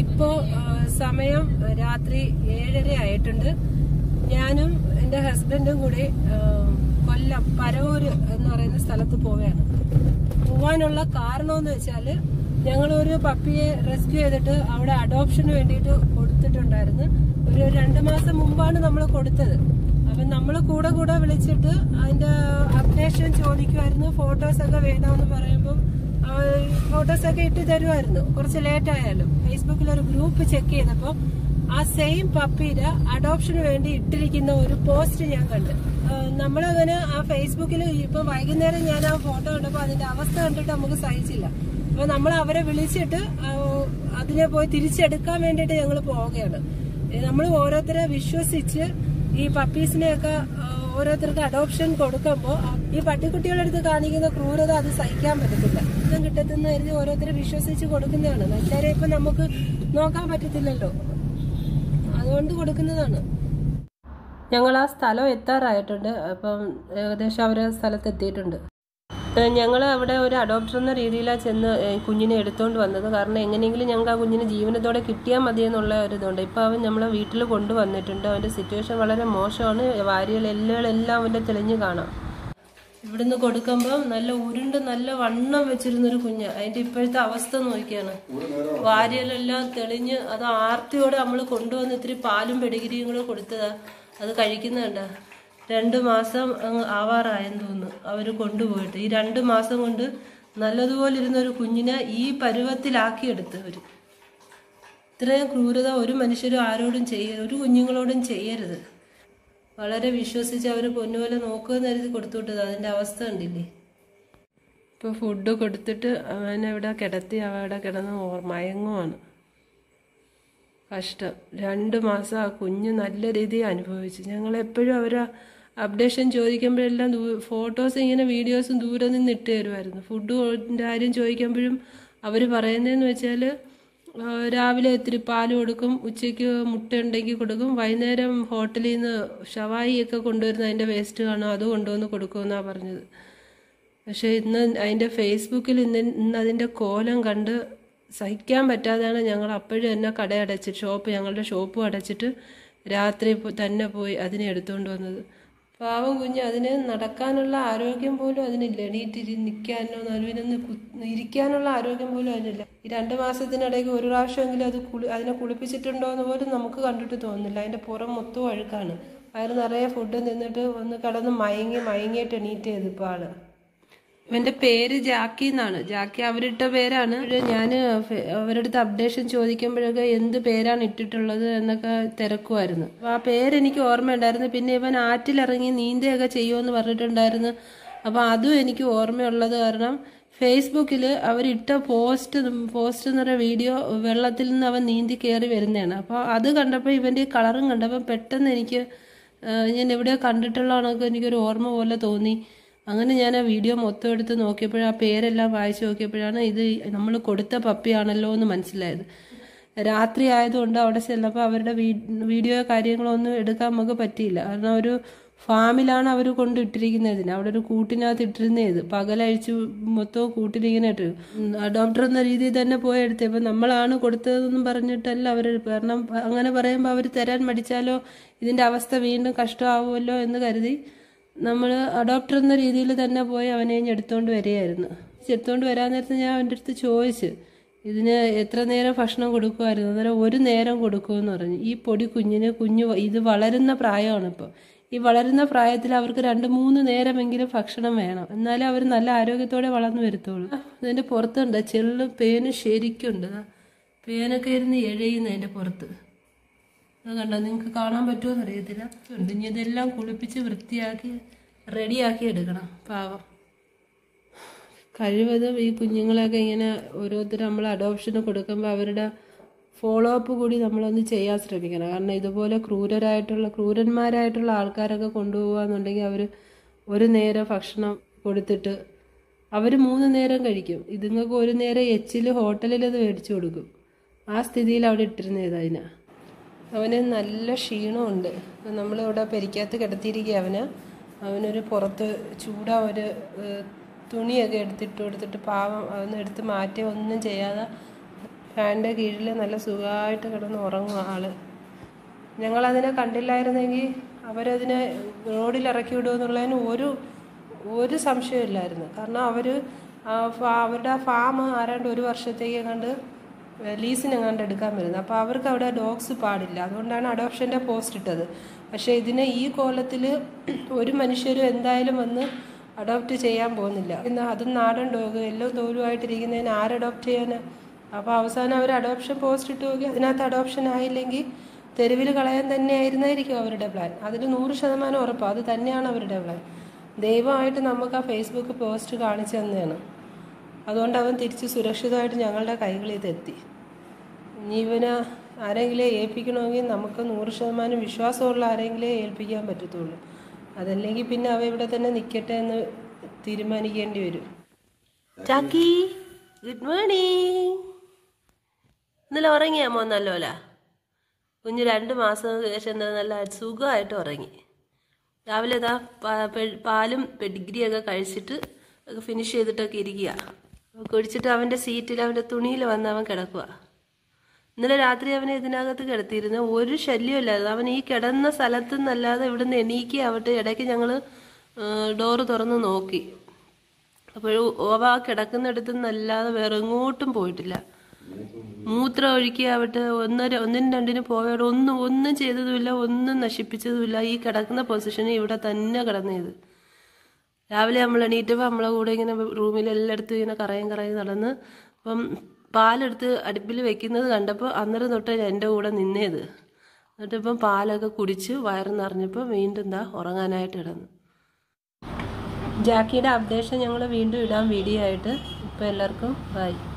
ഇപ്പോ ആ, സമയം രാത്രി ഏഴര ആയിട്ടുണ്ട് ഞാനും എന്റെ ഹസ്ബൻഡും കൂടി ആ, കൊല്ലം പരവൂര് എന്ന് പറയുന്ന സ്ഥലത്ത് പോവുകയാണ് പോവാനുള്ള കാരണം എന്ന് വെച്ചാല് ഞങ്ങളൊരു പപ്പിയെ റെസ്ക്യൂ ചെയ്തിട്ട് അവിടെ അഡോപ്ഷന് വേണ്ടിയിട്ട് കൊടുത്തിട്ടുണ്ടായിരുന്നു ഒരു രണ്ട് മാസം മുമ്പാണ് നമ്മൾ കൊടുത്തത് അപ്പൊ നമ്മൾ കൂടെ കൂടെ വിളിച്ചിട്ട് അതിന്റെ അപ്ഡേഷൻ ചോദിക്കുമായിരുന്നു ഫോട്ടോസ് ഒക്കെ വേണമെന്ന് പറയുമ്പോൾ ഫോട്ടോസ് ഒക്കെ ഇട്ട് തരുമായിരുന്നു കുറച്ച് ലേറ്റ് ആയാലും ഫേസ്ബുക്കിൽ ഒരു ഗ്രൂപ്പ് ചെക്ക് ചെയ്തപ്പോൾ ആ സെയിം പപ്പിയുടെ അഡോപ്ഷന് വേണ്ടി ഇട്ടിരിക്കുന്ന ഒരു പോസ്റ്റ് ഞാൻ കണ്ട് ആ, നമ്മളങ്ങനെ ആ ഫേസ്ബുക്കിൽ ഇപ്പൊ വൈകുന്നേരം ഞാൻ ആ ഫോട്ടോ കണ്ടപ്പോൾ അതിന്റെ അവസ്ഥ കണ്ടിട്ട് നമുക്ക് സഹിച്ചില്ല അപ്പൊ നമ്മൾ അവരെ വിളിച്ചിട്ട് ആ, അതിനെ പോയി തിരിച്ചെടുക്കാൻ വേണ്ടിയിട്ട് ഞങ്ങൾ പോവുകയാണ് നമ്മൾ ഓരോരുത്തരെ വിശ്വസിച്ച് ഈ പപ്പീസിനെയൊക്കെ ആ, ഓരോരുത്തർക്ക് അഡോപ്ഷൻ കൊടുക്കുമ്പോൾ ഈ പട്ടിക്കുട്ടികളുടെ അടുത്ത് കാണിക്കുന്ന ക്രൂരത അത് സഹിക്കാൻ പറ്റത്തില്ല ഇതും കിട്ടത്തുന്ന കരുതി ഓരോരുത്തരെ വിശ്വസിച്ച് കൊടുക്കുന്നതാണ് എല്ലാവരെയും ഇപ്പൊ നമുക്ക് നോക്കാൻ പറ്റത്തില്ലല്ലോ അതുകൊണ്ട് കൊടുക്കുന്നതാണ് ഞങ്ങൾ ആ സ്ഥലം എത്താറായിട്ടുണ്ട് അപ്പം ഏകദേശം അവർ സ്ഥലത്ത് എത്തിയിട്ടുണ്ട് ഞങ്ങൾ അവിടെ ഒരു അഡോപ്റ്റർ എന്ന രീതിയിലാണ് ചെന്ന് ഏ, കുഞ്ഞിനെ എടുത്തുകൊണ്ട് വന്നത് കാരണം എങ്ങനെയെങ്കിലും ഞങ്ങൾക്ക് ആ കുഞ്ഞിനെ ജീവനത്തോടെ കിട്ടിയാൽ മതി എന്നുള്ള ഒരു ഇതുണ്ട് ഇപ്പോൾ അവൻ നമ്മളെ വീട്ടിൽ കൊണ്ടുവന്നിട്ടുണ്ട് അവൻ്റെ സിറ്റുവേഷൻ വളരെ മോശമാണ് വാരികൾ എല്ലാം അവൻ്റെ തെളിഞ്ഞ് കാണാം ഇവിടുന്ന് കൊടുക്കുമ്പോൾ നല്ല ഉരുണ്ട് നല്ല വണ്ണം വെച്ചിരുന്നൊരു കുഞ്ഞ് അതിന്റെ ഇപ്പോഴത്തെ അവസ്ഥ നോക്കിയാണ് വാരിയലെല്ലാം തെളിഞ്ഞ് അത് ആർത്തിയോടെ നമ്മൾ കൊണ്ടുവന്ന് ഇത്തിരി പാലും പെടികിരിയും കൂടെ കൊടുത്തതാ അത് കഴിക്കുന്നുണ്ട രണ്ട് മാസം അങ്ങ് ആവാറായെന്ന് തോന്നുന്നു അവർ കൊണ്ടുപോയിട്ട് ഈ രണ്ട് മാസം കൊണ്ട് നല്ലതുപോലെ ഇരുന്ന ഒരു കുഞ്ഞിനെ ഈ പരുവത്തിലാക്കിയെടുത്ത് അവർ ഇത്രയും ക്രൂരത ഒരു മനുഷ്യരും ആരോടും ചെയ്യരുത് ഒരു കുഞ്ഞുങ്ങളോടും ചെയ്യരുത് വളരെ വിശ്വസിച്ച് അവർ പൊന്നുപോലെ നോക്കുമെന്ന് കരുതി കൊടുത്തു വിട്ടത് അതിന്റെ അവസ്ഥ കണ്ടില്ലേ ഇപ്പൊ ഫുഡ് കൊടുത്തിട്ട് അവനെ ഇവിടെ കിടത്തി അവിടെ കിടന്ന് ഓർ- മയങ്ങുവാണ് കഷ്ടം രണ്ട് മാസം ആ കുഞ്ഞ് നല്ല രീതിയിൽ അനുഭവിച്ചു ഞങ്ങൾ എപ്പോഴും അവർ അപ്ഡേഷൻ ചോദിക്കുമ്പോഴെല്ലാം ഫോട്ടോസ് ഇങ്ങനെ വീഡിയോസും ദൂരെ നിന്ന് ഇട്ട് തരുമായിരുന്നു ഫുഡിൻ്റെ കാര്യം ചോദിക്കുമ്പോഴും അവർ പറയുന്നതെന്ന് വെച്ചാൽ രാവിലെ ഇത്തിരി പാല് കൊടുക്കും ഉച്ചയ്ക്ക് മുട്ട ഉണ്ടെങ്കിൽ കൊടുക്കും വൈകുന്നേരം ഹോട്ടലിൽ നിന്ന് ഷവായി ഒക്കെ കൊണ്ടുവരുന്ന അതിൻ്റെ വേസ്റ്റ് കാണും അത് കൊണ്ടുവന്ന് കൊടുക്കുമെന്നാണ് പറഞ്ഞത് പക്ഷേ ഇന്ന് അതിൻ്റെ ഫേസ്ബുക്കിൽ ഇന്ന് ഇന്ന് അതിൻ്റെ കോലം കണ്ട് സഹിക്കാൻ പറ്റാതെയാണ് ഞങ്ങൾ അപ്പോഴും തന്നെ കട അടച്ചിട്ട് ഷോപ്പ് ഞങ്ങളുടെ ഷോപ്പ് അടച്ചിട്ട് രാത്രി പോ- തന്നെ പോയി അതിനെ എടുത്തുകൊണ്ട് വന്നത് പാവം കുഞ്ഞ് അതിന് നടക്കാനുള്ള ആരോഗ്യം പോലും അതിനില്ല എണീറ്റ് നിൽക്കാനോ നടുവിനൊന്ന് കു- ഇരിക്കാനുള്ള ആരോഗ്യം പോലും അതിനില്ല ഈ രണ്ട് മാസത്തിനിടയ്ക്ക് ഒരു പ്രാവശ്യമെങ്കിലും അത് കുളി അതിനെ കുളിപ്പിച്ചിട്ടുണ്ടോ എന്ന് പോലും നമുക്ക് കണ്ടിട്ട് തോന്നുന്നില്ല അതിൻ്റെ പുറം മൊത്തം അഴുക്കാണ് വയറ് നിറയെ ഫുഡ് നിന്നിട്ട് ഒന്ന് കിടന്ന് മയങ്ങി മയങ്ങിയിട്ട് എണീറ്റ് ചെയ്ത് ഇപ്പോൾ ആള് ഇവന്റെ പേര് ജാക്കി എന്നാണ് ജാക്കി അവരിട്ട പേരാണ് ഞാൻ അവരുടെ അടുത്ത് അപ്ഡേഷൻ ചോദിക്കുമ്പോഴൊക്കെ എന്ത് പേരാണ് ഇട്ടിട്ടുള്ളത് എന്നൊക്കെ തിരക്കുമായിരുന്നു അപ്പൊ ആ പേരെനിക്ക് ഓർമ്മയുണ്ടായിരുന്നു പിന്നെ ഇവൻ ആറ്റിലിറങ്ങി നീന്തുകയൊക്കെ ചെയ്യുമെന്ന് പറഞ്ഞിട്ടുണ്ടായിരുന്നു അപ്പൊ അതും എനിക്ക് ഓർമ്മയുള്ളത് കാരണം ഫേസ്ബുക്കിൽ അവരിട്ട പോസ്റ്റ് പോസ്റ്റ് എന്ന് പറയുന്ന വീഡിയോ വെള്ളത്തിൽ നിന്ന് അവൻ നീന്തി കയറി വരുന്നതാണ് അപ്പോൾ അത് കണ്ടപ്പോൾ ഇവന്റെ കളറും കണ്ടപ്പോൾ പെട്ടെന്ന് എനിക്ക് ആ, ഞാൻ എവിടെയോ കണ്ടിട്ടുള്ള കണക്ക് എനിക്കൊരു ഓർമ്മ പോലെ തോന്നി അങ്ങനെ ഞാൻ ആ വീഡിയോ മൊത്തം എടുത്ത് നോക്കിയപ്പോൾ ആ പേരെല്ലാം വായിച്ചു നോക്കിയപ്പോഴാണ് ഇത് നമ്മൾ കൊടുത്ത പപ്പിയാണല്ലോ എന്ന് മനസ്സിലായത് രാത്രി ആയതുകൊണ്ട് അവിടെ ചെന്നപ്പോൾ അവരുടെ വീ- വീഡിയോ കാര്യങ്ങളൊന്നും എടുക്കാൻ നമുക്ക് പറ്റിയില്ല കാരണം ഒരു ഫാമിലാണ് അവർ കൊണ്ടിട്ടിരിക്കുന്നതിന് അവിടെ ഒരു കൂട്ടിനകത്ത് ഇട്ടിരുന്നത് പകലഴിച്ച് മൊത്തവും കൂട്ടിലിങ്ങനെ ഇട്ട് ഡോക്ടർ എന്ന രീതിയിൽ തന്നെ പോയി എടുത്തത് ഇപ്പം നമ്മളാണ് കൊടുത്തതെന്നും പറഞ്ഞിട്ടല്ല അവർ കാരണം അങ്ങനെ പറയുമ്പോൾ അവർ തരാൻ മടിച്ചാലോ ഇതിൻ്റെ അവസ്ഥ വീണ്ടും കഷ്ടമാവുമല്ലോ എന്ന് കരുതി നമ്മൾ അഡോപ്റ്റർ എന്ന രീതിയിൽ തന്നെ പോയി അവനെ ഇങ്ങ് എടുത്തുകൊണ്ട് വരികയായിരുന്നു എടുത്തുകൊണ്ട് വരാൻ നേരത്ത് ഞാൻ അവൻ്റെ അടുത്ത് ചോദിച്ചു ഇതിന് എത്ര നേരം ഭക്ഷണം കൊടുക്കുമായിരുന്നു അന്നേരം ഒരു നേരം കൊടുക്കുമെന്ന് പറഞ്ഞു ഈ പൊടി കുഞ്ഞിന് കുഞ്ഞ് വ- ഇത് വളരുന്ന പ്രായമാണ് ഇപ്പോൾ ഈ വളരുന്ന പ്രായത്തിൽ അവർക്ക് രണ്ട് മൂന്ന് നേരമെങ്കിലും ഭക്ഷണം വേണം എന്നാലേ അവർ നല്ല ആരോഗ്യത്തോടെ വളർന്നു വരുത്തുള്ളൂ ഇതിൻ്റെ പുറത്തുണ്ട് ചെള്ള് പേന് ശരിക്കുണ്ട് ദാ. പേനൊക്കെ ഇരുന്ന് എഴയുന്നു അതിൻ്റെ പുറത്ത് അത് കണ്ടോ നിങ്ങൾക്ക് കാണാൻ പറ്റുമോ എന്നറിയത്തില്ല ഉണ്ട് ഇനി ഇതെല്ലാം കുളിപ്പിച്ച് വൃത്തിയാക്കി റെഡിയാക്കി എടുക്കണം പാവം കഴിവതും ഈ കുഞ്ഞുങ്ങളെയൊക്കെ ഇങ്ങനെ ഓരോരുത്തർ നമ്മൾ അഡോപ്ഷന് കൊടുക്കുമ്പോൾ അവരുടെ ഫോളോ അപ്പ് കൂടി നമ്മളൊന്ന് ചെയ്യാൻ ശ്രമിക്കണം കാരണം ഇതുപോലെ ക്രൂരരായിട്ടുള്ള ക്രൂരന്മാരായിട്ടുള്ള ആൾക്കാരൊക്കെ കൊണ്ടുപോകാന്നുണ്ടെങ്കിൽ അവർ ഒരു നേരം ഭക്ഷണം കൊടുത്തിട്ട് അവർ മൂന്ന് നേരം കഴിക്കും ഇതുങ്ങൾക്ക് ഒരു നേരം എച്ചിൽ ഹോട്ടലിൽ അത് മേടിച്ചു കൊടുക്കും ആ സ്ഥിതിയിൽ അവിടെ ഇട്ടിരുന്നത് അതിനാ അവന് നല്ല ക്ഷീണമുണ്ട് അപ്പം നമ്മളിവിടെ പെരിക്കകത്ത് കിടത്തിയിരിക്കുക അവന് അവനൊരു പുറത്ത് ചൂടാ ഒരു ഏഹ്, തുണിയൊക്കെ എടുത്തിട്ട് കൊടുത്തിട്ട് പാവം അവന്ന് എടുത്ത് മാറ്റി ഒന്നും ചെയ്യാതെ ഫാനിൻ്റെ കീഴിൽ നല്ല സുഖമായിട്ട് കിടന്ന് ഉറങ്ങും ആള് ഞങ്ങളതിനെ കണ്ടില്ലായിരുന്നെങ്കിൽ അവരതിനെ റോഡിൽ ഇറക്കി വിടുമെന്നുള്ളതിന് ഒരു ഒരു സംശയമില്ലായിരുന്നു കാരണം അവർ അവരുടെ ആ ഫാം ആരാണ്ട് ഒരു വർഷത്തേക്ക് കണ്ട് ലീസിനെങ്ങാണ്ട് എടുക്കാൻ വരുന്നത് അപ്പോൾ അവർക്ക് അവിടെ ഡോഗ്സ് പാടില്ല അതുകൊണ്ടാണ് അഡോപ്ഷൻ്റെ പോസ്റ്റ് ഇട്ടത് പക്ഷേ ഇതിനെ ഈ കോലത്തിൽ ഒരു മനുഷ്യരും എന്തായാലും വന്ന് അഡോപ്റ്റ് ചെയ്യാൻ പോകുന്നില്ല എന്നാൽ അതും നാടൻ ഡോഗ് എല്ലാം തോലുമായിട്ടിരിക്കുന്നതിന് ആര് അഡോപ്റ്റ് ചെയ്യാനാ അപ്പോൾ അവസാനം അവർ അഡോപ്ഷൻ പോസ്റ്റ് ഇട്ട് നോക്കി അതിനകത്ത് അഡോപ്ഷൻ ആയില്ലെങ്കിൽ തെരുവിൽ കളയാൻ തന്നെ ആയിരുന്നായിരിക്കും അവരുടെ പ്ലാൻ അതിൽ നൂറ് ശതമാനം ഉറപ്പാണ് അത് തന്നെയാണ് അവരുടെ പ്ലാൻ ദൈവമായിട്ട് നമുക്ക് ആ ഫേസ്ബുക്ക് പോസ്റ്റ് കാണിച്ചു തന്നെയാണ് അതുകൊണ്ട് അവൻ തിരിച്ച് സുരക്ഷിതമായിട്ട് ഞങ്ങളുടെ കൈകളിൽ ഇതെത്തി ഇനി ഇവന് ആരെങ്കിലും ഏൽപ്പിക്കണമെങ്കിൽ നമുക്ക് നൂറ് ശതമാനം വിശ്വാസമുള്ള ആരെങ്കിലേ ഏൽപ്പിക്കാൻ പറ്റത്തുള്ളൂ അതല്ലെങ്കിൽ പിന്നെ അവ ഇവിടെ തന്നെ നിൽക്കട്ടെ എന്ന് തീരുമാനിക്കേണ്ടി വരും ചാക്കി ഗുഡ് മോർണിംഗ് ഇന്നലെ ഉറങ്ങിയാ മോൻ നല്ലോല കുഞ്ഞ് രണ്ട് മാസം ശേഷം എന്താ നല്ല സുഖമായിട്ട് ഉറങ്ങി രാവിലെ ഇതാ പാ- പെ- പാലും പെഡിഗ്രിയൊക്കെ കഴിച്ചിട്ട് ഒക്കെ ഫിനിഷ് ചെയ്തിട്ടൊക്കെ ഇരിക്കുക കുടിച്ചിട്ട് അവൻ്റെ സീറ്റിൽ അവൻ്റെ തുണിയിൽ വന്ന് അവൻ കിടക്കുക ഇന്നലെ രാത്രി അവനെ ഇതിനകത്ത് കിടത്തിയിരുന്ന ഒരു ശല്യമില്ലാതെ അവൻ ഈ കിടന്ന സ്ഥലത്ത് നിന്നല്ലാതെ ഇവിടുന്ന് എണീക്കാവട്ടെ ഇടയ്ക്ക് ഞങ്ങൾ ഡോറ് തുറന്ന് നോക്കി അപ്പോഴും ഓവ ആ കിടക്കുന്നിടത്ത് നിന്നല്ലാതെ വേറെ എങ്ങോട്ടും പോയിട്ടില്ല മൂത്രം ഒഴുക്കിയാവട്ടെ ഒന്നര ഒന്നിനും രണ്ടിനും പോയവിടെ ഒന്നും ഒന്നും ചെയ്തതുമില്ല ഒന്നും നശിപ്പിച്ചതുമില്ല ഈ കിടക്കുന്ന പൊസിഷനിൽ ഇവിടെ തന്നെ കിടന്നത് രാവിലെ നമ്മൾ എണീറ്റപ്പോൾ നമ്മളെ കൂടെ ഇങ്ങനെ റൂമിൽ എല്ലായിടത്തും ഇങ്ങനെ കറയും കറയും നടന്ന് അപ്പം പാലെടുത്ത് അടുപ്പിൽ വെക്കുന്നത് കണ്ടപ്പോൾ അന്നേരം തൊട്ട് എൻ്റെ കൂടെ നിന്നേത് എന്നിട്ട് ഇപ്പം പാലൊക്കെ കുടിച്ച് വയറ് നിറഞ്ഞപ്പോൾ വീണ്ടും എന്താ ഉറങ്ങാനായിട്ട് കിടന്നു ജാക്കിയുടെ അപ്ഡേഷൻ ഞങ്ങൾ വീണ്ടും ഇടാം വീഡിയോ ആയിട്ട് ഇപ്പോൾ എല്ലാവർക്കും ബൈ